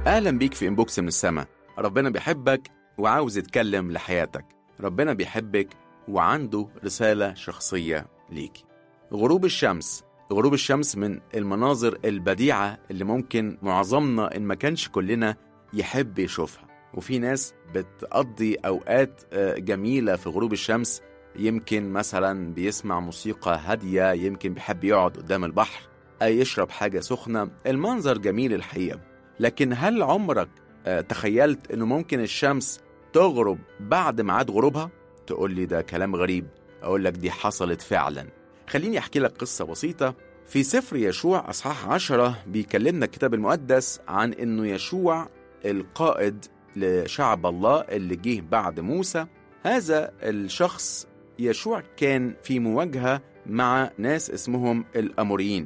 أهلا بيك في إنبوكس من السما ربنا بيحبك وعاوز يتكلم لحياتك ربنا بيحبك وعنده رسالة شخصية ليك غروب الشمس غروب الشمس من المناظر البديعة اللي ممكن معظمنا إن ما كانش كلنا يحب يشوفها وفي ناس بتقضي أوقات آه، جميلة في غروب الشمس يمكن مثلا بيسمع موسيقى هادية يمكن بيحب يقعد قدام البحر أي يشرب حاجة سخنة المنظر جميل الحقيقة لكن هل عمرك آه، تخيلت انه ممكن الشمس تغرب بعد ميعاد غروبها تقول لي ده كلام غريب اقول لك دي حصلت فعلا خليني احكي لك قصه بسيطه في سفر يشوع اصحاح عشرة بيكلمنا الكتاب المقدس عن انه يشوع القائد لشعب الله اللي جه بعد موسى هذا الشخص يشوع كان في مواجهه مع ناس اسمهم الاموريين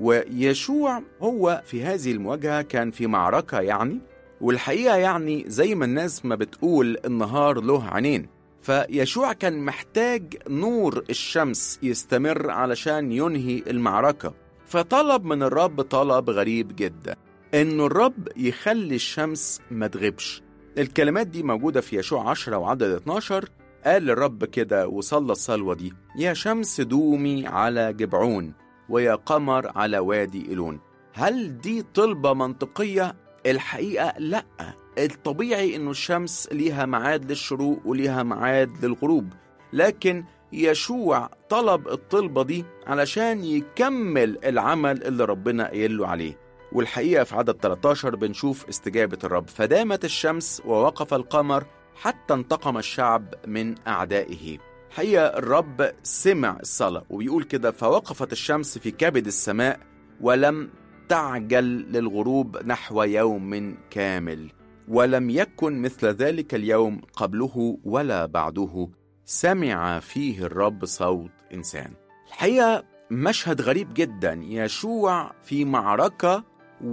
ويشوع هو في هذه المواجهه كان في معركه يعني والحقيقه يعني زي ما الناس ما بتقول النهار له عينين فيشوع كان محتاج نور الشمس يستمر علشان ينهي المعركه فطلب من الرب طلب غريب جدا انه الرب يخلي الشمس ما تغيبش الكلمات دي موجوده في يشوع 10 وعدد 12 قال الرب كده وصلى الصلوه دي يا شمس دومي على جبعون ويا قمر على وادي إيلون هل دي طلبة منطقية؟ الحقيقة لأ الطبيعي إنه الشمس ليها ميعاد للشروق وليها ميعاد للغروب لكن يشوع طلب الطلبة دي علشان يكمل العمل اللي ربنا قايل له عليه والحقيقة في عدد 13 بنشوف استجابة الرب فدامت الشمس ووقف القمر حتى انتقم الشعب من أعدائه حقيقة الرب سمع الصلاة وبيقول كده فوقفت الشمس في كبد السماء ولم تعجل للغروب نحو يوم كامل ولم يكن مثل ذلك اليوم قبله ولا بعده سمع فيه الرب صوت إنسان الحقيقة مشهد غريب جدا يشوع في معركة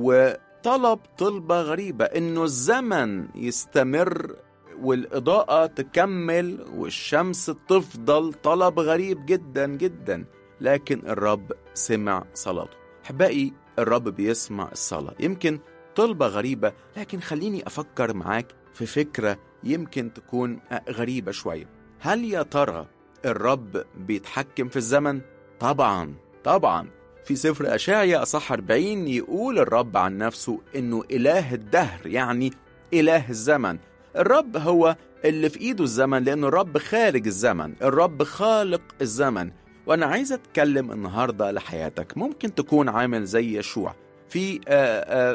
وطلب طلبة غريبة إنه الزمن يستمر والإضاءة تكمل والشمس تفضل طلب غريب جدا جدا لكن الرب سمع صلاته أحبائي الرب بيسمع الصلاة يمكن طلبة غريبة لكن خليني أفكر معاك في فكرة يمكن تكون غريبة شوية هل يا ترى الرب بيتحكم في الزمن؟ طبعا طبعا في سفر أشعيا أصح 40 يقول الرب عن نفسه إنه إله الدهر يعني إله الزمن الرب هو اللي في ايده الزمن لان الرب خارج الزمن الرب خالق الزمن وانا عايز اتكلم النهارده لحياتك ممكن تكون عامل زي يشوع في